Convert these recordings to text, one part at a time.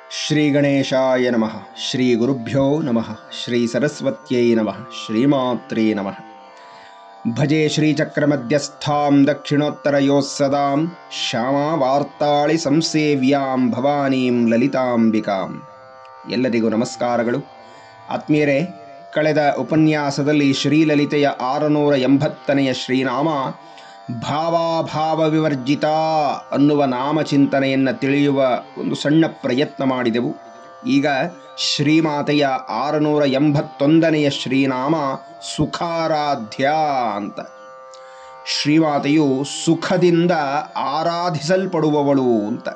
ಶ್ರೀ ಗಣೇಶಾಯ ನಮಃ ಶ್ರೀ ಗುರುಭ್ಯೋ ನಮಃ ಶ್ರೀ ಸರಸ್ವತ್ಯೈ ನಮಃ ಶ್ರೀಮಾತ್ರೇ ನಮಃ ಭಜೆ ಶ್ರೀಚಕ್ರಮಧ್ಯಸ್ಥಾಂ ದಕ್ಷಿಣೋತ್ತರಯೋಃ ಸದಾಂ ಶ್ಯಾಮಾವಾರ್ತಾಳಿ ಸಂಸೇವ್ಯಾಂ ಭವಾನೀಂ ಲಲಿತಾಂಬಿಕಾಂ ಎಲ್ಲರಿಗೂ ನಮಸ್ಕಾರಗಳು ಆತ್ಮೀಯರೇ ಕಳೆದ ಉಪನ್ಯಾಸದಲ್ಲಿ ಶ್ರೀಲಲಿತೆಯ ಆರುನೂರ ಎಂಬತ್ತನೆಯ ಶ್ರೀನಾಮ ಭಾವಾಭಾವ ವಿವರ್ಜಿತ ಅನ್ನುವ ನಾಮಚಿಂತನೆಯನ್ನು ತಿಳಿಯುವ ಒಂದು ಸಣ್ಣ ಪ್ರಯತ್ನ ಮಾಡಿದೆವು ಈಗ ಶ್ರೀಮಾತೆಯ ಆರುನೂರ ಎಂಬತ್ತೊಂದನೆಯ ಶ್ರೀನಾಮ ಸುಖಾರಾಧ್ಯ ಅಂತ ಶ್ರೀಮಾತೆಯು ಸುಖದಿಂದ ಆರಾಧಿಸಲ್ಪಡುವವಳು ಅಂತ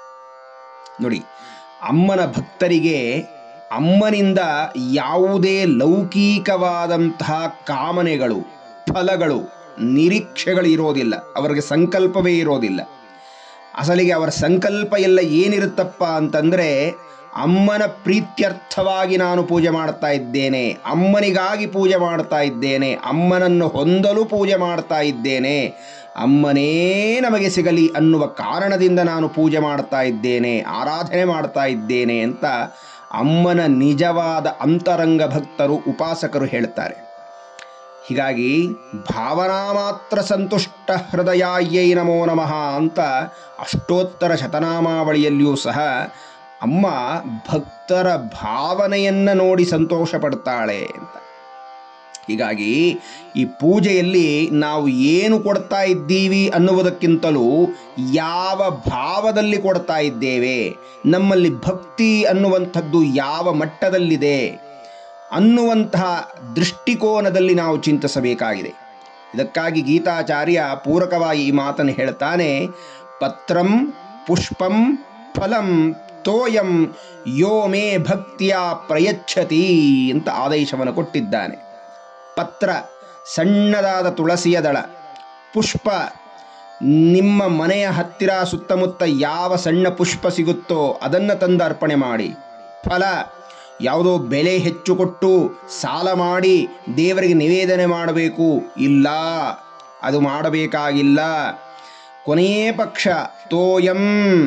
ನೋಡಿ ಅಮ್ಮನ ಭಕ್ತರಿಗೆ ಅಮ್ಮನಿಂದ ಯಾವುದೇ ಲೌಕಿಕವಾದಂತಹ ಕಾಮನೆಗಳು ಫಲಗಳು ನಿರೀಕ್ಷೆಗಳು ಇರೋದಿಲ್ಲ ಅವರಿಗೆ ಸಂಕಲ್ಪವೇ ಇರೋದಿಲ್ಲ ಅಸಲಿಗೆ ಅವರ ಸಂಕಲ್ಪ ಎಲ್ಲ ಏನಿರುತ್ತಪ್ಪ ಅಂತಂದರೆ ಅಮ್ಮನ ಪ್ರೀತ್ಯರ್ಥವಾಗಿ ನಾನು ಪೂಜೆ ಮಾಡ್ತಾ ಇದ್ದೇನೆ ಅಮ್ಮನಿಗಾಗಿ ಪೂಜೆ ಮಾಡ್ತಾ ಇದ್ದೇನೆ ಅಮ್ಮನನ್ನು ಹೊಂದಲು ಪೂಜೆ ಮಾಡ್ತಾ ಇದ್ದೇನೆ ಅಮ್ಮನೇ ನಮಗೆ ಸಿಗಲಿ ಅನ್ನುವ ಕಾರಣದಿಂದ ನಾನು ಪೂಜೆ ಮಾಡ್ತಾ ಇದ್ದೇನೆ ಆರಾಧನೆ ಮಾಡ್ತಾ ಇದ್ದೇನೆ ಅಂತ ಅಮ್ಮನ ನಿಜವಾದ ಅಂತರಂಗ ಭಕ್ತರು ಉಪಾಸಕರು ಹೇಳ್ತಾರೆ ಹೀಗಾಗಿ ಭಾವನಾ ಮಾತ್ರ ಸಂತುಷ್ಟ ಹೃದಯಾಯೈ ನಮೋ ನಮಃ ಅಂತ ಅಷ್ಟೋತ್ತರ ಶತನಾಮಾವಳಿಯಲ್ಲಿಯೂ ಸಹ ಅಮ್ಮ ಭಕ್ತರ ಭಾವನೆಯನ್ನು ನೋಡಿ ಸಂತೋಷ ಪಡ್ತಾಳೆ ಅಂತ ಹೀಗಾಗಿ ಈ ಪೂಜೆಯಲ್ಲಿ ನಾವು ಏನು ಕೊಡ್ತಾ ಇದ್ದೀವಿ ಅನ್ನುವುದಕ್ಕಿಂತಲೂ ಯಾವ ಭಾವದಲ್ಲಿ ಕೊಡ್ತಾ ಇದ್ದೇವೆ ನಮ್ಮಲ್ಲಿ ಭಕ್ತಿ ಅನ್ನುವಂಥದ್ದು ಯಾವ ಮಟ್ಟದಲ್ಲಿದೆ ಅನ್ನುವಂತಹ ದೃಷ್ಟಿಕೋನದಲ್ಲಿ ನಾವು ಚಿಂತಿಸಬೇಕಾಗಿದೆ ಇದಕ್ಕಾಗಿ ಗೀತಾಚಾರ್ಯ ಪೂರಕವಾಗಿ ಈ ಮಾತನ್ನು ಹೇಳ್ತಾನೆ ಪತ್ರಂ ಪುಷ್ಪಂ ಫಲಂ ತೋಯಂ ಯೋ ಮೇ ಭಕ್ತಿಯ ಪ್ರಯಚ್ಛತಿ ಅಂತ ಆದೇಶವನ್ನು ಕೊಟ್ಟಿದ್ದಾನೆ ಪತ್ರ ಸಣ್ಣದಾದ ತುಳಸಿಯ ದಳ ಪುಷ್ಪ ನಿಮ್ಮ ಮನೆಯ ಹತ್ತಿರ ಸುತ್ತಮುತ್ತ ಯಾವ ಸಣ್ಣ ಪುಷ್ಪ ಸಿಗುತ್ತೋ ಅದನ್ನು ತಂದು ಅರ್ಪಣೆ ಮಾಡಿ ಫಲ ಯಾವುದೋ ಬೆಲೆ ಹೆಚ್ಚು ಕೊಟ್ಟು ಸಾಲ ಮಾಡಿ ದೇವರಿಗೆ ನಿವೇದನೆ ಮಾಡಬೇಕು ಇಲ್ಲ ಅದು ಮಾಡಬೇಕಾಗಿಲ್ಲ ಕೊನೆಯೇ ಪಕ್ಷ ತೋಯಂ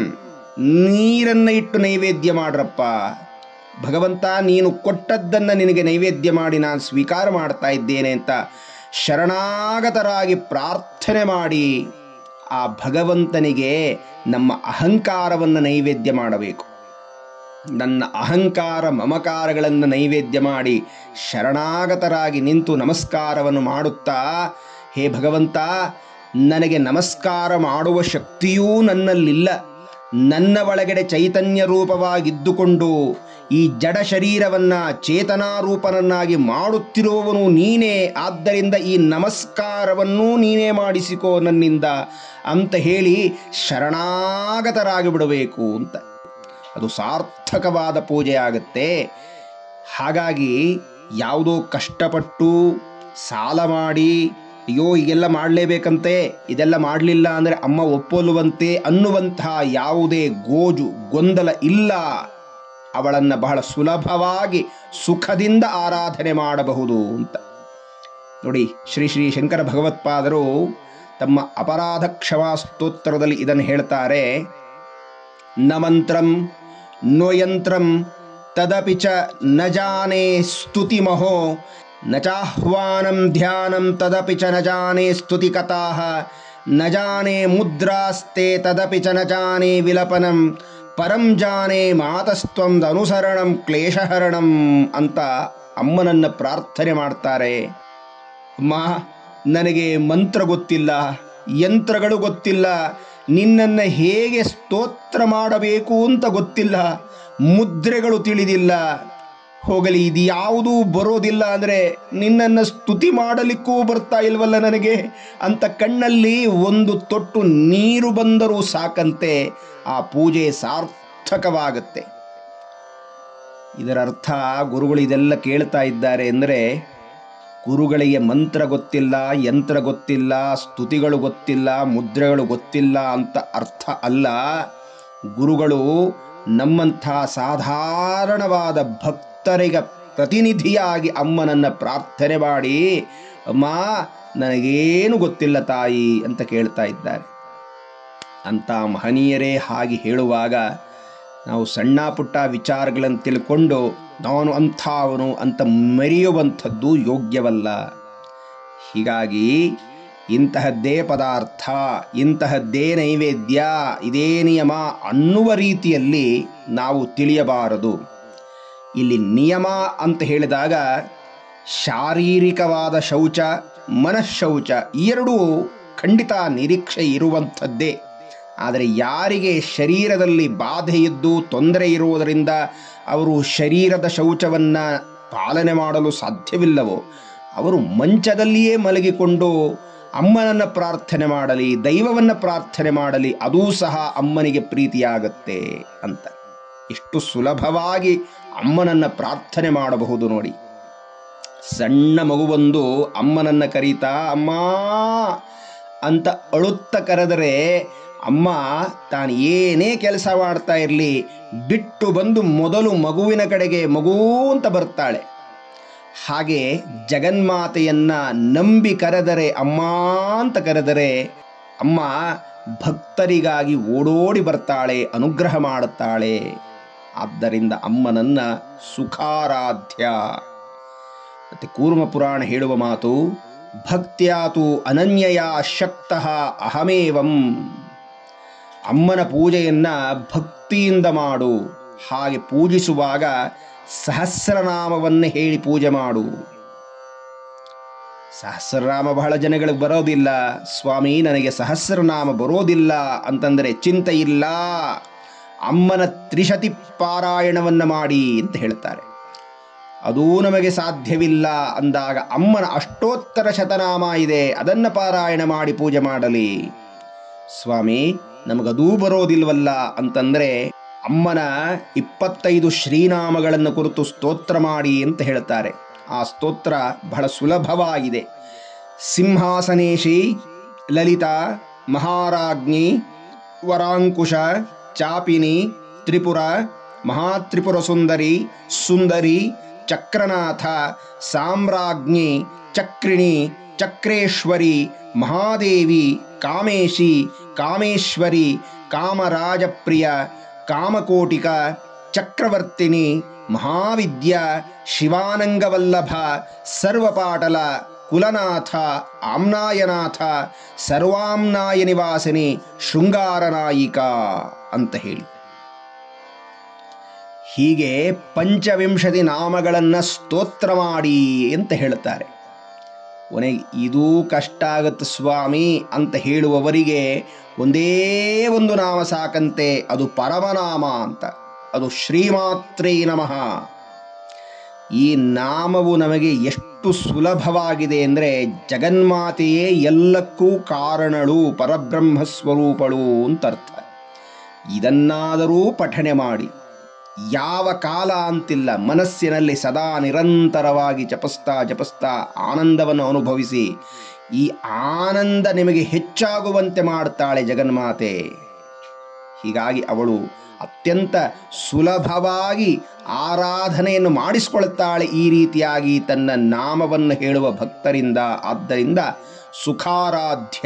ನೀರನ್ನು ಇಟ್ಟು ನೈವೇದ್ಯ ಮಾಡ್ರಪ್ಪ ಭಗವಂತ ನೀನು ಕೊಟ್ಟದ್ದನ್ನು ನಿನಗೆ ನೈವೇದ್ಯ ಮಾಡಿ ನಾನು ಸ್ವೀಕಾರ ಮಾಡ್ತಾ ಇದ್ದೇನೆ ಅಂತ ಶರಣಾಗತರಾಗಿ ಪ್ರಾರ್ಥನೆ ಮಾಡಿ ಆ ಭಗವಂತನಿಗೆ ನಮ್ಮ ಅಹಂಕಾರವನ್ನು ನೈವೇದ್ಯ ಮಾಡಬೇಕು ನನ್ನ ಅಹಂಕಾರ ಮಮಕಾರಗಳನ್ನು ನೈವೇದ್ಯ ಮಾಡಿ ಶರಣಾಗತರಾಗಿ ನಿಂತು ನಮಸ್ಕಾರವನ್ನು ಮಾಡುತ್ತಾ ಹೇ ಭಗವಂತ ನನಗೆ ನಮಸ್ಕಾರ ಮಾಡುವ ಶಕ್ತಿಯೂ ನನ್ನಲ್ಲಿಲ್ಲ ನನ್ನ ಒಳಗಡೆ ಚೈತನ್ಯ ರೂಪವಾಗಿದ್ದುಕೊಂಡು ಈ ಜಡ ಶರೀರವನ್ನು ಚೇತನಾರೂಪನನ್ನಾಗಿ ಮಾಡುತ್ತಿರುವವನು ನೀನೇ ಆದ್ದರಿಂದ ಈ ನಮಸ್ಕಾರವನ್ನೂ ನೀನೇ ಮಾಡಿಸಿಕೋ ನನ್ನಿಂದ ಅಂತ ಹೇಳಿ ಶರಣಾಗತರಾಗಿ ಬಿಡಬೇಕು ಅಂತ ಅದು ಸಾರ್ಥಕವಾದ ಪೂಜೆ ಆಗುತ್ತೆ ಹಾಗಾಗಿ ಯಾವುದೋ ಕಷ್ಟಪಟ್ಟು ಸಾಲ ಮಾಡಿ ಅಯ್ಯೋ ಈಗೆಲ್ಲ ಮಾಡಲೇಬೇಕಂತೆ ಇದೆಲ್ಲ ಮಾಡಲಿಲ್ಲ ಅಂದರೆ ಅಮ್ಮ ಒಪ್ಪೊಲ್ಲುವಂತೆ ಅನ್ನುವಂತಹ ಯಾವುದೇ ಗೋಜು ಗೊಂದಲ ಇಲ್ಲ ಅವಳನ್ನು ಬಹಳ ಸುಲಭವಾಗಿ ಸುಖದಿಂದ ಆರಾಧನೆ ಮಾಡಬಹುದು ಅಂತ ನೋಡಿ ಶ್ರೀ ಶ್ರೀ ಶಂಕರ ಭಗವತ್ಪಾದರು ತಮ್ಮ ಅಪರಾಧ ಕ್ಷಮಾ ಸ್ತೋತ್ರದಲ್ಲಿ ಇದನ್ನು ಹೇಳ್ತಾರೆ ನ ಮಂತ್ರಂ ನೋ ಯಂತ್ರಂ ತದಪಿ ಚ ನ ಜಾನೆ ಸ್ತುತಿಮಹೋ ನ ಚಾಹ್ವಾನಂ ಧ್ಯಾನಂ ತದಪಿ ಚ ನ ಜಾನೆ ಸ್ತುತಿಕಥಾಃ ನ ಜಾನೆ ಮುದ್ರಾಸ್ತೆ ತದಪಿ ಚ ನ ಜಾನೆ ವಿಲಪನಂ ಪರಂ ಜಾನೆ ಮಾತಸ್ತ್ವಂ ಅನುಸರಣಂ ಕ್ಲೇಶಹರಣಂ ಅಂತ ಅಮ್ಮನನ್ನು ಪ್ರಾರ್ಥನೆ ಮಾಡ್ತಾರೆ ಅಮ್ಮ ನನಗೆ ಮಂತ್ರ ಗೊತ್ತಿಲ್ಲ ಯಂತ್ರಗಳು ಗೊತ್ತಿಲ್ಲ ನಿನ್ನನ್ನು ಹೇಗೆ ಸ್ತೋತ್ರ ಮಾಡಬೇಕು ಅಂತ ಗೊತ್ತಿಲ್ಲ ಮುದ್ರೆಗಳು ತಿಳಿದಿಲ್ಲ ಹೋಗಲಿ ಇದು ಯಾವುದೂ ಬರೋದಿಲ್ಲ ಅಂದರೆ ನಿನ್ನನ್ನು ಸ್ತುತಿ ಮಾಡಲಿಕ್ಕೂ ಬರ್ತಾ ಇಲ್ವಲ್ಲ ನನಗೆ ಅಂತ ಕಣ್ಣಲ್ಲಿ ಒಂದು ತೊಟ್ಟು ನೀರು ಬಂದರೂ ಸಾಕಂತೆ ಆ ಪೂಜೆ ಸಾರ್ಥಕವಾಗುತ್ತೆ ಇದರ ಅರ್ಥ ಗುರುಗಳು ಇದೆಲ್ಲ ಕೇಳ್ತಾ ಇದ್ದಾರೆ ಅಂದರೆ ಗುರುಗಳಿಗೆ ಮಂತ್ರ ಗೊತ್ತಿಲ್ಲ ಯಂತ್ರ ಗೊತ್ತಿಲ್ಲ ಸ್ತುತಿಗಳು ಗೊತ್ತಿಲ್ಲ ಮುದ್ರೆಗಳು ಗೊತ್ತಿಲ್ಲ ಅಂತ ಅರ್ಥ ಅಲ್ಲ ಗುರುಗಳು ನಮ್ಮಂಥ ಸಾಧಾರಣವಾದ ಭಕ್ತರಿಗೆ ಪ್ರತಿನಿಧಿಯಾಗಿ ಅಮ್ಮನನ್ನು ಪ್ರಾರ್ಥನೆ ಮಾಡಿ ಅಮ್ಮ ನನಗೇನು ಗೊತ್ತಿಲ್ಲ ತಾಯಿ ಅಂತ ಕೇಳ್ತಾ ಇದ್ದಾರೆ ಅಂಥ ಮಹನೀಯರೇ ಹಾಗೆ ಹೇಳುವಾಗ ನಾವು ಸಣ್ಣ ಪುಟ್ಟ ವಿಚಾರಗಳನ್ನು ತಿಳ್ಕೊಂಡು ನಾನು ಅಂಥವನು ಅಂತ ಮೆರೆಯುವಂಥದ್ದು ಯೋಗ್ಯವಲ್ಲ ಹೀಗಾಗಿ ಇಂತಹದ್ದೇ ಪದಾರ್ಥ ಇಂತಹದ್ದೇ ನೈವೇದ್ಯ ಇದೇ ನಿಯಮ ಅನ್ನುವ ರೀತಿಯಲ್ಲಿ ನಾವು ತಿಳಿಯಬಾರದು ಇಲ್ಲಿ ನಿಯಮ ಅಂತ ಹೇಳಿದಾಗ ಶಾರೀರಿಕವಾದ ಶೌಚ ಮನಃಶೌಚ ಈ ಎರಡೂ ಖಂಡಿತ ನಿರೀಕ್ಷೆ ಇರುವಂಥದ್ದೇ ಆದರೆ ಯಾರಿಗೆ ಶರೀರದಲ್ಲಿ ಬಾಧೆ ಇದ್ದು ತೊಂದರೆ ಇರುವುದರಿಂದ ಅವರು ಶರೀರದ ಶೌಚವನ್ನು ಪಾಲನೆ ಮಾಡಲು ಸಾಧ್ಯವಿಲ್ಲವೋ ಅವರು ಮಂಚದಲ್ಲಿಯೇ ಮಲಗಿಕೊಂಡು ಅಮ್ಮನನ್ನು ಪ್ರಾರ್ಥನೆ ಮಾಡಲಿ ದೈವವನ್ನು ಪ್ರಾರ್ಥನೆ ಮಾಡಲಿ ಅದೂ ಸಹ ಅಮ್ಮನಿಗೆ ಪ್ರೀತಿಯಾಗತ್ತೆ ಅಂತ ಎಷ್ಟು ಸುಲಭವಾಗಿ ಅಮ್ಮನನ್ನು ಪ್ರಾರ್ಥನೆ ಮಾಡಬಹುದು ನೋಡಿ ಸಣ್ಣ ಮಗುವೊಂದು ಅಮ್ಮನನ್ನು ಕರೀತಾ ಅಮ್ಮ ಅಂತ ಅಳುತ್ತ ಕರೆದರೆ ಅಮ್ಮ ತಾನು ಏನೇ ಕೆಲಸ ಮಾಡ್ತಾ ಇರಲಿ ಬಿಟ್ಟು ಬಂದು ಮೊದಲು ಮಗುವಿನ ಕಡೆಗೆ ಮಗು ಅಂತ ಬರ್ತಾಳೆ ಹಾಗೆ ಜಗನ್ಮಾತೆಯನ್ನ ನಂಬಿ ಕರೆದರೆ ಅಮ್ಮ ಅಂತ ಕರೆದರೆ ಅಮ್ಮ ಭಕ್ತರಿಗಾಗಿ ಓಡೋಡಿ ಬರ್ತಾಳೆ ಅನುಗ್ರಹ ಮಾಡುತ್ತಾಳೆ ಆದ್ದರಿಂದ ಅಮ್ಮನನ್ನ ಸುಖಾರಾಧ್ಯ ಮತ್ತೆ ಕೂರ್ಮ ಪುರಾಣ ಹೇಳುವ ಮಾತು ಭಕ್ತ್ಯಾತು ಅನನ್ಯಯ ಶಕ್ತಃ ಅಹಮೇವಂ ಅಮ್ಮನ ಪೂಜೆಯನ್ನ ಭಕ್ತಿಯಿಂದ ಮಾಡು ಹಾಗೆ ಪೂಜಿಸುವಾಗ ಸಹಸ್ರನಾಮವನ್ನು ಹೇಳಿ ಪೂಜೆ ಮಾಡು ಸಹಸ್ರನಾಮ ಬಹಳ ಜನಗಳಿಗೆ ಬರೋದಿಲ್ಲ ಸ್ವಾಮಿ ನನಗೆ ಸಹಸ್ರನಾಮ ಬರೋದಿಲ್ಲ ಅಂತಂದರೆ ಚಿಂತೆ ಇಲ್ಲ ಅಮ್ಮನ ತ್ರಿಶತಿ ಪಾರಾಯಣವನ್ನು ಮಾಡಿ ಅಂತ ಹೇಳ್ತಾರೆ ಅದೂ ನಮಗೆ ಸಾಧ್ಯವಿಲ್ಲ ಅಂದಾಗ ಅಮ್ಮನ ಅಷ್ಟೋತ್ತರ ಶತನಾಮ ಇದೆ ಅದನ್ನು ಪಾರಾಯಣ ಮಾಡಿ ಪೂಜೆ ಮಾಡಲಿ ಸ್ವಾಮಿ ನಮಗದೂ ಬರೋದಿಲ್ವಲ್ಲ ಅಂತಂದ್ರೆ ಅಮ್ಮನ ಇಪ್ಪತ್ತೈದು ಶ್ರೀನಾಮಗಳನ್ನು ಕುರಿತು ಸ್ತೋತ್ರ ಮಾಡಿ ಅಂತ ಹೇಳ್ತಾರೆ ಆ ಸ್ತೋತ್ರ ಬಹಳ ಸುಲಭವಾಗಿದೆ ಸಿಂಹಾಸನೇಶಿ ಲಲಿತಾ ಮಹಾರಾಜ್ಞಿ ವರಾಂಕುಶ ಚಾಪಿನಿ ತ್ರಿಪುರ ಮಹಾತ್ರಿಪುರ ಸುಂದರಿ ಸುಂದರಿ ಚಕ್ರನಾಥ ಸಾಮ್ರಾಜ್ಞಿ ಚಕ್ರಿಣಿ ಚಕ್ರೇಶ್ವರಿ ಮಹಾದೇವಿ ಕಾಮೇಶಿ ಕಾಮೇಶ್ವರಿ ಕಾಮರಾಜಪ್ರಿಯ ಕಾಮಕೋಟಿಕ ಚಕ್ರವರ್ತಿನಿ ಮಹಾವಿದ್ಯ ಶಿವಾನಂಗವಲ್ಲಭ ಸರ್ವಪಾಟಲ ಕುಲನಾಥ ಆಮ್ನಾಯನಾಥ ಸರ್ವಾಮ್ನಾಯ ನಿವಾಸಿನಿ ಶೃಂಗಾರನಾಯಿಕ ಅಂತ ಹೇಳಿ ಹೀಗೆ ಪಂಚವಿಂಶತಿ ನಾಮಗಳನ್ನು ಸ್ತೋತ್ರ ಮಾಡಿ ಅಂತ ಹೇಳ್ತಾರೆ ಕೊನೆಗೆ ಇದೂ ಕಷ್ಟ ಆಗತ್ತೆ ಸ್ವಾಮಿ ಅಂತ ಹೇಳುವವರಿಗೆ ಒಂದೇ ಒಂದು ನಾಮ ಸಾಕಂತೆ ಅದು ಪರಮನಾಮ ಅಂತ ಅದು ಶ್ರೀಮಾತ್ರೇ ನಮಃ ಈ ನಾಮವು ನಮಗೆ ಎಷ್ಟು ಸುಲಭವಾಗಿದೆ ಅಂದರೆ ಜಗನ್ಮಾತೆಯೇ ಎಲ್ಲಕ್ಕೂ ಕಾರಣಳು ಪರಬ್ರಹ್ಮ ಸ್ವರೂಪಳು ಅಂತ ಅರ್ಥ ಇದನ್ನಾದರೂ ಪಠನೆ ಮಾಡಿ ಯಾವ ಕಾಲ ಅಂತಿಲ್ಲ ಮನಸ್ಸಿನಲ್ಲಿ ಸದಾ ನಿರಂತರವಾಗಿ ಜಪಿಸ್ತಾ ಜಪಿಸ್ತಾ ಆನಂದವನ್ನು ಅನುಭವಿಸಿ ಈ ಆನಂದ ನಿಮಗೆ ಹೆಚ್ಚಾಗುವಂತೆ ಮಾಡ್ತಾಳೆ ಜಗನ್ಮಾತೆ ಹೀಗಾಗಿ ಅವಳು ಅತ್ಯಂತ ಸುಲಭವಾಗಿ ಆರಾಧನೆಯನ್ನು ಮಾಡಿಸಿಕೊಳ್ತಾಳೆ ಈ ರೀತಿಯಾಗಿ ತನ್ನ ನಾಮವನ್ನು ಹೇಳುವ ಭಕ್ತರಿಂದ ಆದ್ದರಿಂದ ಸುಖಾರಾಧ್ಯ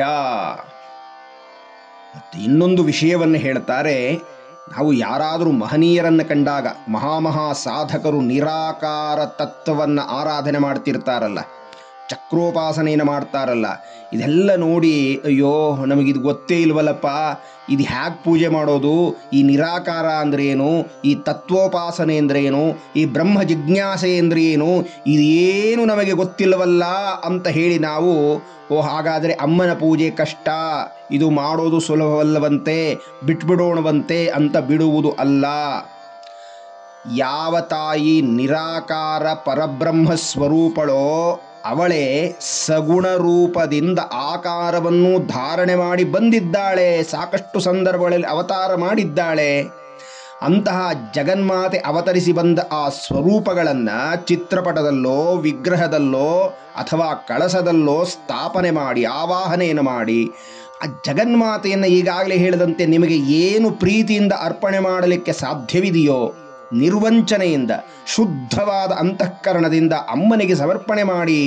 ಮತ್ತು ಇನ್ನೊಂದು ವಿಷಯವನ್ನು ಹೇಳ್ತಾರೆ ನಾವು ಯಾರಾದರೂ ಮಹನೀಯರನ್ನು ಕಂಡಾಗ ಮಹಾಮಹಾ ಸಾಧಕರು ನಿರಾಕಾರ ತತ್ವವನ್ನು ಆರಾಧನೆ ಮಾಡ್ತಿರ್ತಾರಲ್ಲ ಚಕ್ರೋಪಾಸನೆಯನ್ನು ಮಾಡ್ತಾರಲ್ಲ ಇದೆಲ್ಲ ನೋಡಿ ಅಯ್ಯೋ ನಮಗಿದು ಗೊತ್ತೇ ಇಲ್ವಲ್ಲಪ್ಪ ಇದು ಹ್ಯಾಗೆ ಪೂಜೆ ಮಾಡೋದು ಈ ನಿರಾಕಾರ ಅಂದ್ರೆ ಏನು ಈ ತತ್ವೋಪಾಸನೆ ಅಂದ್ರೆ ಏನು ಈ ಬ್ರಹ್ಮ ಜಿಜ್ಞಾಸೆ ಅಂದ್ರೆ ಏನು ಇದೇನು ನಮಗೆ ಗೊತ್ತಿಲ್ಲವಲ್ಲ ಅಂತ ಹೇಳಿ ನಾವು ಓ ಹಾಗಾದರೆ ಅಮ್ಮನ ಪೂಜೆ ಕಷ್ಟ ಇದು ಮಾಡೋದು ಸುಲಭವಲ್ಲವಂತೆ ಬಿಟ್ಬಿಡೋಣವಂತೆ ಅಂತ ಬಿಡುವುದು ಅಲ್ಲ ಯಾವ ತಾಯಿ ನಿರಾಕಾರ ಪರಬ್ರಹ್ಮ ಸ್ವರೂಪಳೋ ಅವಳೇ ಸಗುಣ ರೂಪದಿಂದ ಆಕಾರವನ್ನು ಧಾರಣೆ ಮಾಡಿ ಬಂದಿದ್ದಾಳೆ ಸಾಕಷ್ಟು ಸಂದರ್ಭಗಳಲ್ಲಿ ಅವತಾರ ಮಾಡಿದ್ದಾಳೆ ಅಂತಹ ಜಗನ್ಮಾತೆ ಅವತರಿಸಿ ಬಂದ ಆ ಸ್ವರೂಪಗಳನ್ನು ಚಿತ್ರಪಟದಲ್ಲೋ ವಿಗ್ರಹದಲ್ಲೋ ಅಥವಾ ಕಳಸದಲ್ಲೋ ಸ್ಥಾಪನೆ ಮಾಡಿ ಆವಾಹನೆಯನ್ನು ಮಾಡಿ ಆ ಜಗನ್ಮಾತೆಯನ್ನು ಈಗಾಗಲೇ ಹೇಳಿದಂತೆ ನಿಮಗೆ ಏನು ಪ್ರೀತಿಯಿಂದ ಅರ್ಪಣೆ ಮಾಡಲಿಕ್ಕೆ ಸಾಧ್ಯವಿದೆಯೋ ನಿರ್ವಂಚನೆಯಿಂದ ಶುದ್ಧವಾದ ಅಂತಃಕರಣದಿಂದ ಅಮ್ಮನಿಗೆ ಸಮರ್ಪಣೆ ಮಾಡಿ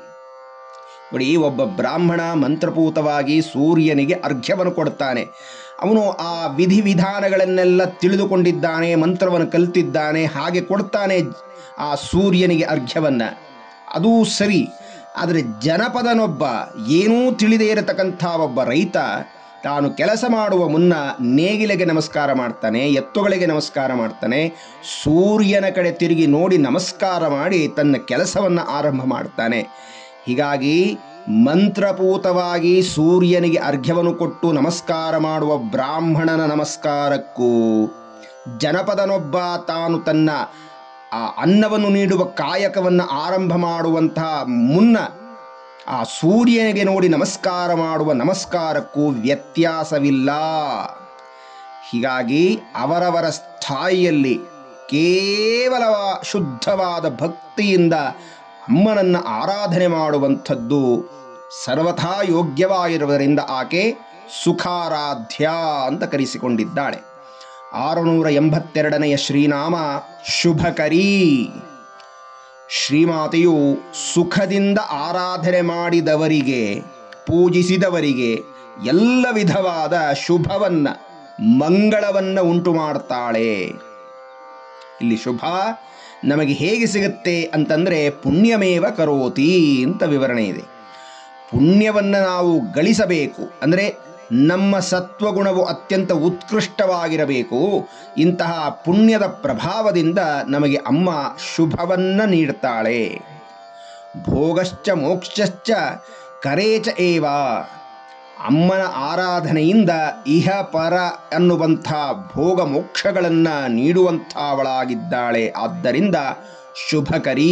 ನೋಡಿ ಒಬ್ಬ ಬ್ರಾಹ್ಮಣ ಮಂತ್ರಪೂತವಾಗಿ ಸೂರ್ಯನಿಗೆ ಅರ್ಘ್ಯವನ್ನು ಕೊಡ್ತಾನೆ ಅವನು ಆ ವಿಧಿವಿಧಾನಗಳನ್ನೆಲ್ಲ ತಿಳಿದುಕೊಂಡಿದ್ದಾನೆ ಮಂತ್ರವನ್ನು ಕಲ್ತಿದ್ದಾನೆ ಹಾಗೆ ಕೊಡ್ತಾನೆ ಆ ಸೂರ್ಯನಿಗೆ ಅರ್ಘ್ಯವನ್ನು ಅದೂ ಸರಿ ಆದರೆ ಜನಪದನೊಬ್ಬ ಏನೂ ತಿಳಿದೇ ಇರತಕ್ಕಂಥ ಒಬ್ಬ ರೈತ ತಾನು ಕೆಲಸ ಮಾಡುವ ಮುನ್ನ ನೇಗಿಲೆಗೆ ನಮಸ್ಕಾರ ಮಾಡ್ತಾನೆ ಎತ್ತುಗಳಿಗೆ ನಮಸ್ಕಾರ ಮಾಡ್ತಾನೆ ಸೂರ್ಯನ ಕಡೆ ತಿರುಗಿ ನೋಡಿ ನಮಸ್ಕಾರ ಮಾಡಿ ತನ್ನ ಕೆಲಸವನ್ನು ಆರಂಭ ಮಾಡ್ತಾನೆ ಹೀಗಾಗಿ ಮಂತ್ರಪೂತವಾಗಿ ಸೂರ್ಯನಿಗೆ ಅರ್ಘ್ಯವನ್ನು ಕೊಟ್ಟು ನಮಸ್ಕಾರ ಮಾಡುವ ಬ್ರಾಹ್ಮಣನ ನಮಸ್ಕಾರಕ್ಕೂ ಜನಪದನೊಬ್ಬ ತಾನು ತನ್ನ ಆ ಅನ್ನವನ್ನು ನೀಡುವ ಕಾಯಕವನ್ನು ಆರಂಭ ಮಾಡುವಂತಹ ಮುನ್ನ ಆ ಸೂರ್ಯನಿಗೆ ನೋಡಿ ನಮಸ್ಕಾರ ಮಾಡುವ ನಮಸ್ಕಾರಕ್ಕೂ ವ್ಯತ್ಯಾಸವಿಲ್ಲ ಹೀಗಾಗಿ ಅವರವರ ಸ್ಥಾಯಿಯಲ್ಲಿ ಕೇವಲ ಶುದ್ಧವಾದ ಭಕ್ತಿಯಿಂದ ಅಮ್ಮನನ್ನು ಆರಾಧನೆ ಮಾಡುವಂಥದ್ದು ಸರ್ವಥಾ ಯೋಗ್ಯವಾಗಿರುವುದರಿಂದ ಆಕೆ ಸುಖಾರಾಧ್ಯ ಅಂತ ಕರೆಸಿಕೊಂಡಿದ್ದಾಳೆ ಆರುನೂರ ಎಂಬತ್ತೆರಡನೆಯ ಶ್ರೀನಾಮ ಶುಭಕರೀ ಶ್ರೀಮಾತೆಯು ಸುಖದಿಂದ ಆರಾಧನೆ ಮಾಡಿದವರಿಗೆ ಪೂಜಿಸಿದವರಿಗೆ ಎಲ್ಲ ವಿಧವಾದ ಶುಭವನ್ನ ಮಂಗಳವನ್ನ ಉಂಟು ಮಾಡ್ತಾಳೆ ಇಲ್ಲಿ ಶುಭ ನಮಗೆ ಹೇಗೆ ಸಿಗುತ್ತೆ ಅಂತಂದ್ರೆ ಪುಣ್ಯಮೇವ ಕರೋತಿ ಅಂತ ವಿವರಣೆ ಇದೆ ಪುಣ್ಯವನ್ನು ನಾವು ಗಳಿಸಬೇಕು ಅಂದರೆ ನಮ್ಮ ಸತ್ವಗುಣವು ಅತ್ಯಂತ ಉತ್ಕೃಷ್ಟವಾಗಿರಬೇಕು ಇಂತಹ ಪುಣ್ಯದ ಪ್ರಭಾವದಿಂದ ನಮಗೆ ಅಮ್ಮ ಶುಭವನ್ನ ನೀಡ್ತಾಳೆ ಭೋಗಶ್ಚ ಮೋಕ್ಷಶ್ಚ ಕರೇಚ ಏವ ಅಮ್ಮನ ಆರಾಧನೆಯಿಂದ ಇಹ ಪರ ಅನ್ನುವಂಥ ಭೋಗ ಮೋಕ್ಷಗಳನ್ನು ನೀಡುವಂಥವಳಾಗಿದ್ದಾಳೆ ಆದ್ದರಿಂದ ಶುಭಕರೀ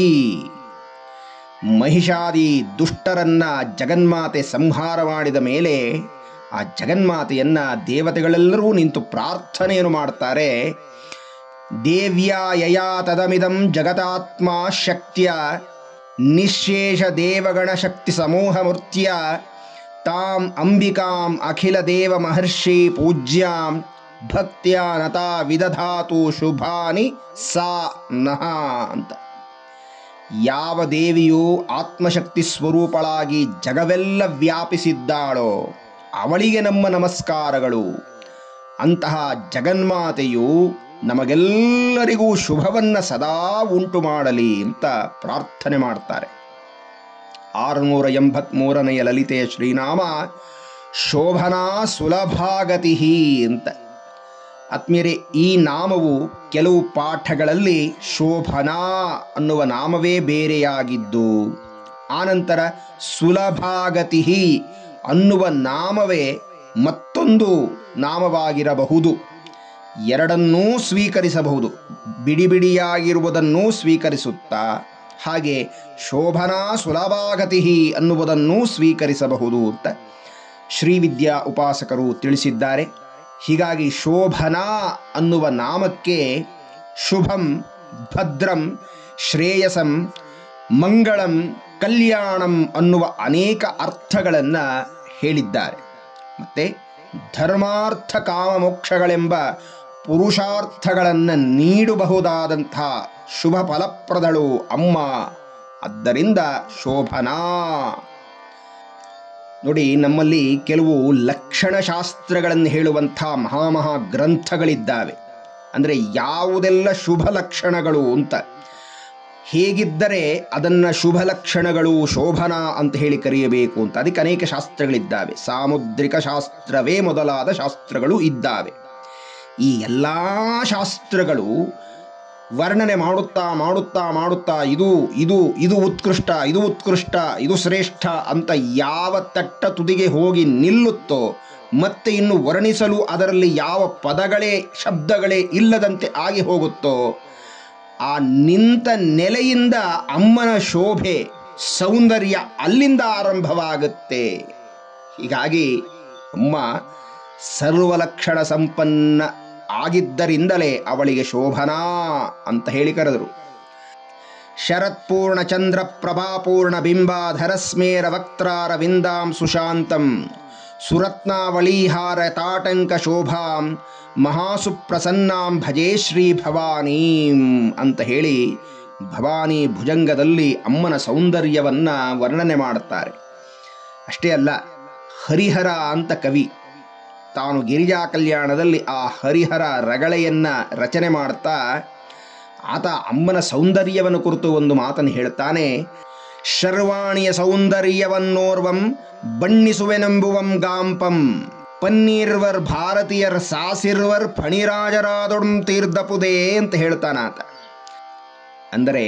ಮಹಿಷಾದಿ ದುಷ್ಟರನ್ನ ಜಗನ್ಮಾತೆ ಸಂಹಾರ ಮಾಡಿದ ಮೇಲೆ ಆ ಜಗನ್ಮಾತೆಯನ್ನ ದೇವತೆಗಳೆಲ್ಲರೂ ನಿಂತು ಪ್ರಾರ್ಥನೆಯನ್ನು ಮಾಡ್ತಾರೆ ದೇವ್ಯಾ ಯಯಾ ತದಮಿದಂ ಜಗತಾತ್ಮ ಶಕ್ತಿಯ ನಿಶೇಷ ದೇವಗಣ ಶಕ್ತಿ ಸಮೂಹ ಮೂರ್ತಿಯ ತಾಂ ಅಂಬಿಕಾಂ ಅಖಿಲ ದೇವ ಮಹರ್ಷಿ ಪೂಜ್ಯಾಂ ಭಕ್ತ್ಯ ನತಾ ವಿದಧಾತು ಶುಭಾನಿ ಸಾ ನಹ ಅಂತ ಯಾವ ದೇವಿಯು ಆತ್ಮಶಕ್ತಿ ಸ್ವರೂಪಳಾಗಿ ಜಗವೆಲ್ಲ ವ್ಯಾಪಿಸಿದ್ದಾಳೋ ಅವಳಿಗೆ ನಮ್ಮ ನಮಸ್ಕಾರಗಳು ಅಂತಹ ಜಗನ್ಮಾತೆಯು ನಮಗೆಲ್ಲರಿಗೂ ಶುಭವನ್ನ ಸದಾ ಉಂಟು ಮಾಡಲಿ ಅಂತ ಪ್ರಾರ್ಥನೆ ಮಾಡ್ತಾರೆ ಆರುನೂರ ಎಂಬತ್ಮೂರನೆಯ ಲಲಿತೆಯ ಶ್ರೀನಾಮ ಶೋಭನಾ ಸುಲಭಾಗತಿ ಅಂತ ಆತ್ಮೀಯರೇ ಈ ನಾಮವು ಕೆಲವು ಪಾಠಗಳಲ್ಲಿ ಶೋಭನಾ ಅನ್ನುವ ನಾಮವೇ ಬೇರೆಯಾಗಿದ್ದು ಆನಂತರ ಸುಲಭಾಗತಿ ಅನ್ನುವ ನಾಮವೇ ಮತ್ತೊಂದು ನಾಮವಾಗಿರಬಹುದು ಎರಡನ್ನೂ ಸ್ವೀಕರಿಸಬಹುದು ಬಿಡಿ ಬಿಡಿಯಾಗಿರುವುದನ್ನೂ ಸ್ವೀಕರಿಸುತ್ತಾ ಹಾಗೆ ಶೋಭನಾ ಸುಲಭಾಗತಿ ಅನ್ನುವುದನ್ನೂ ಸ್ವೀಕರಿಸಬಹುದು ಅಂತ ಶ್ರೀವಿದ್ಯಾ ಉಪಾಸಕರು ತಿಳಿಸಿದ್ದಾರೆ ಹೀಗಾಗಿ ಶೋಭನಾ ಅನ್ನುವ ನಾಮಕ್ಕೆ ಶುಭಂ ಭದ್ರಂ ಶ್ರೇಯಸಂ ಮಂಗಳಂ ಕಲ್ಯಾಣಂ ಅನ್ನುವ ಅನೇಕ ಅರ್ಥಗಳನ್ನು ಹೇಳಿದ್ದಾರೆ ಮತ್ತೆ ಧರ್ಮಾರ್ಥ ಕಾಮ ಮೋಕ್ಷಗಳೆಂಬ ಪುರುಷಾರ್ಥಗಳನ್ನು ನೀಡಬಹುದಾದಂಥ ಶುಭ ಫಲಪ್ರದಳು ಅಮ್ಮ ಆದ್ದರಿಂದ ಶೋಭನಾ ನೋಡಿ ನಮ್ಮಲ್ಲಿ ಕೆಲವು ಲಕ್ಷಣಶಾಸ್ತ್ರಗಳನ್ನು ಹೇಳುವಂಥ ಮಹಾಮಹಾ ಗ್ರಂಥಗಳಿದ್ದಾವೆ ಅಂದರೆ ಯಾವುದೆಲ್ಲ ಶುಭ ಲಕ್ಷಣಗಳು ಅಂತ ಹೇಗಿದ್ದರೆ ಅದನ್ನು ಶುಭ ಲಕ್ಷಣಗಳು ಶೋಭನಾ ಅಂತ ಹೇಳಿ ಕರೆಯಬೇಕು ಅಂತ ಅದಕ್ಕೆ ಅನೇಕ ಶಾಸ್ತ್ರಗಳಿದ್ದಾವೆ ಸಾಮುದ್ರಿಕ ಶಾಸ್ತ್ರವೇ ಮೊದಲಾದ ಶಾಸ್ತ್ರಗಳು ಇದ್ದಾವೆ ಈ ಎಲ್ಲ ಶಾಸ್ತ್ರಗಳು ವರ್ಣನೆ ಮಾಡುತ್ತಾ ಮಾಡುತ್ತಾ ಮಾಡುತ್ತಾ ಇದು ಇದು ಇದು ಉತ್ಕೃಷ್ಟ ಇದು ಉತ್ಕೃಷ್ಟ ಇದು ಶ್ರೇಷ್ಠ ಅಂತ ಯಾವ ತಟ್ಟ ತುದಿಗೆ ಹೋಗಿ ನಿಲ್ಲುತ್ತೋ ಮತ್ತೆ ಇನ್ನು ವರ್ಣಿಸಲು ಅದರಲ್ಲಿ ಯಾವ ಪದಗಳೇ ಶಬ್ದಗಳೇ ಇಲ್ಲದಂತೆ ಆಗಿ ಹೋಗುತ್ತೋ ಆ ನಿಂತ ನೆಲೆಯಿಂದ ಅಮ್ಮನ ಶೋಭೆ ಸೌಂದರ್ಯ ಅಲ್ಲಿಂದ ಆರಂಭವಾಗುತ್ತೆ ಹೀಗಾಗಿ ಅಮ್ಮ ಸರ್ವಲಕ್ಷಣ ಸಂಪನ್ನ ಆಗಿದ್ದರಿಂದಲೇ ಅವಳಿಗೆ ಶೋಭನಾ ಅಂತ ಹೇಳಿ ಕರೆದರು ಶರತ್ಪೂರ್ಣ ಚಂದ್ರ ಪ್ರಭಾಪೂರ್ಣ ಬಿಂಬಾಧರಸ್ಮೇರ ವಕ್ತಾರ ವಿಂದಾಂ ಸುಶಾಂತಂ ಸುರತ್ನಾವಳೀಹಾರ ತಾಟಂಕ ಶೋಭಾಂ ಮಹಾಸುಪ್ರಸನ್ನಾಂ ಭಜೇ ಶ್ರೀ ಭವಾನೀಂ ಅಂತ ಹೇಳಿ ಭವಾನಿ ಭುಜಂಗದಲ್ಲಿ ಅಮ್ಮನ ಸೌಂದರ್ಯವನ್ನ ವರ್ಣನೆ ಮಾಡುತ್ತಾರೆ ಅಷ್ಟೇ ಅಲ್ಲ ಹರಿಹರ ಅಂತ ಕವಿ ತಾನು ಗಿರಿಜಾ ಕಲ್ಯಾಣದಲ್ಲಿ ಆ ಹರಿಹರ ರಗಳೆಯನ್ನ ರಚನೆ ಮಾಡ್ತಾ ಆತ ಅಮ್ಮನ ಸೌಂದರ್ಯವನ್ನು ಕುರಿತು ಒಂದು ಮಾತನ್ನು ಹೇಳ್ತಾನೆ ಶರ್ವಾಣಿಯ ಸೌಂದರ್ಯವನ್ನೋರ್ವಂ ಬಣ್ಣಿಸುವೆನೆಂಬುವಂ ಗಾಂಪಂ ಪನ್ನೀರ್ವರ್ ಭಾರತೀಯರ್ ಸಾಸಿರ್ವರ್ ಫಣಿರಾಜರಾದೊಡಂ ತೀರ್ಧಪುದೇ ಅಂತ ಹೇಳ್ತಾನಾತ ಅಂದರೆ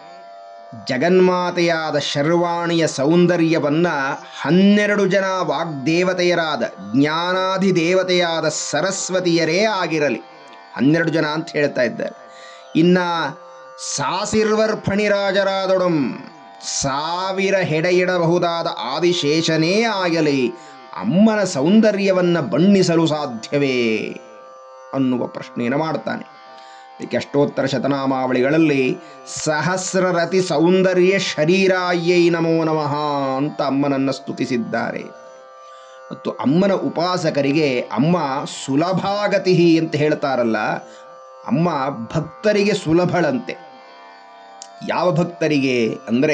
ಜಗನ್ಮಾತೆಯಾದ ಶರ್ವಾಣಿಯ ಸೌಂದರ್ಯವನ್ನ ಹನ್ನೆರಡು ಜನ ವಾಗ್ದೇವತೆಯರಾದ ಜ್ಞಾನಾಧಿ ದೇವತೆಯಾದ ಸರಸ್ವತಿಯರೇ ಆಗಿರಲಿ ಹನ್ನೆರಡು ಜನ ಅಂತ ಹೇಳ್ತಾ ಇದ್ದಾರೆ ಇನ್ನ ಸಾಸಿರ್ವರ್ ಫಣಿರಾಜರಾದೊಡಂ ಸಾವಿರ ಹೆಡೆ ಇಡಬಹುದಾದ ಆದಿಶೇಷನೇ ಆಗಲಿ ಅಮ್ಮನ ಸೌಂದರ್ಯವನ್ನ ಬಣ್ಣಿಸಲು ಸಾಧ್ಯವೇ ಅನ್ನುವ ಪ್ರಶ್ನೆಯನ್ನು ಮಾಡ್ತಾನೆ ಇದಕ್ಕೆ ಅಷ್ಟೋತ್ತರ ಶತನಾಮಾವಳಿಗಳಲ್ಲಿ ಸಹಸ್ರರತಿ ಸೌಂದರ್ಯ ಶರೀರಾಯೈ ನಮೋ ನಮಃ ಅಂತ ಅಮ್ಮನನ್ನು ಸ್ತುತಿಸಿದ್ದಾರೆ ಮತ್ತು ಅಮ್ಮನ ಉಪಾಸಕರಿಗೆ ಅಮ್ಮ ಸುಲಭಾಗತಿ ಅಂತ ಹೇಳ್ತಾರಲ್ಲ ಅಮ್ಮ ಭಕ್ತರಿಗೆ ಸುಲಭಳಂತೆ ಯಾವ ಭಕ್ತರಿಗೆ ಅಂದರೆ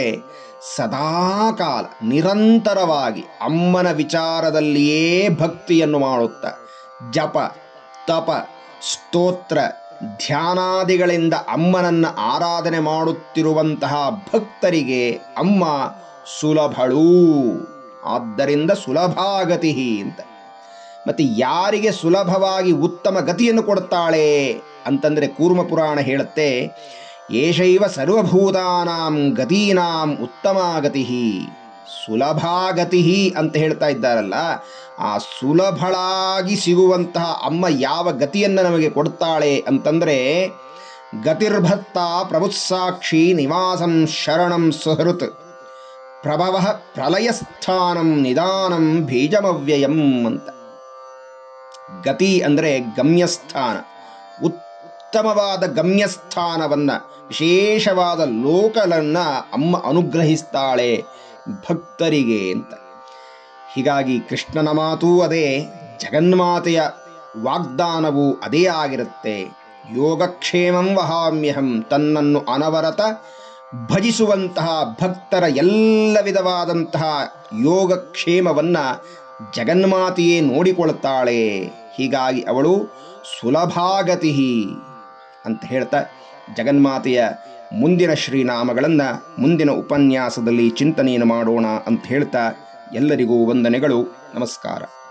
ಸದಾಕಾಲ ನಿರಂತರವಾಗಿ ಅಮ್ಮನ ವಿಚಾರದಲ್ಲಿಯೇ ಭಕ್ತಿಯನ್ನು ಮಾಡುತ್ತಾ ಜಪ ತಪ ಸ್ತೋತ್ರ ಧ್ಯಾನಾದಿಗಳಿಂದ ಅಮ್ಮನನ್ನು ಆರಾಧನೆ ಮಾಡುತ್ತಿರುವಂತಹ ಭಕ್ತರಿಗೆ ಅಮ್ಮ ಸುಲಭಳು ಆದ್ದರಿಂದ ಸುಲಭಾಗತಿ ಅಂತ ಮತ್ತೆ ಯಾರಿಗೆ ಸುಲಭವಾಗಿ ಉತ್ತಮ ಗತಿಯನ್ನು ಕೊಡ್ತಾಳೆ ಅಂತಂದ್ರೆ ಕೂರ್ಮ ಪುರಾಣ ಹೇಳುತ್ತೆ ಏಷೈವ ಸರ್ವಭೂತಾನಾಂ ಗತೀನಾಂ ಉತ್ತಮ ಗತಿ ಸುಲಭಾಗತಿ ಅಂತ ಹೇಳ್ತಾ ಇದ್ದಾರಲ್ಲ ಆ ಸುಲಭಳಾಗಿ ಸಿಗುವಂತಹ ಅಮ್ಮ ಯಾವ ಗತಿಯನ್ನು ನಮಗೆ ಕೊಡ್ತಾಳೆ ಅಂತಂದ್ರೆ ಗತಿರ್ಭತ್ತ ಪ್ರಭುತ್ಸಾಕ್ಷಿ ನಿವಾಸಂ ಶರಣಂ ಸುಹೃತ್ ಪ್ರಭವ ಪ್ರಲಯಸ್ಥಾನಂ ನಿಧಾನಂ ಬೀಜಮವ್ಯಯಂ ಅಂತ ಗತಿ ಅಂದರೆ ಗಮ್ಯಸ್ಥಾನ ಉತ್ತಮವಾದ ಗಮ್ಯಸ್ಥಾನವನ್ನ ವಿಶೇಷವಾದ ಲೋಕಲನ್ನ ಅಮ್ಮ ಅನುಗ್ರಹಿಸ್ತಾಳೆ ಭಕ್ತರಿಗೆ ಅಂತ ಹೀಗಾಗಿ ಕೃಷ್ಣನ ಮಾತೂ ಅದೇ ಜಗನ್ಮಾತೆಯ ವಾಗ್ದಾನವು ಅದೇ ಆಗಿರುತ್ತೆ ಯೋಗಕ್ಷೇಮಂ ವಹಾಮ್ಯಹಂ ತನ್ನನ್ನು ಅನವರತ ಭಜಿಸುವಂತಹ ಭಕ್ತರ ಎಲ್ಲ ವಿಧವಾದಂತಹ ಯೋಗಕ್ಷೇಮವನ್ನ ಜಗನ್ಮಾತೆಯೇ ನೋಡಿಕೊಳ್ತಾಳೆ ಹೀಗಾಗಿ ಅವಳು ಸುಲಭಾಗತಿ ಅಂತ ಹೇಳ್ತಾ ಜಗನ್ಮಾತೆಯ ಮುಂದಿನ ಶ್ರೀನಾಮಗಳನ್ನು ಮುಂದಿನ ಉಪನ್ಯಾಸದಲ್ಲಿ ಚಿಂತನೆಯನ್ನು ಮಾಡೋಣ ಅಂತ ಹೇಳ್ತಾ ಎಲ್ಲರಿಗೂ ವಂದನೆಗಳು ನಮಸ್ಕಾರ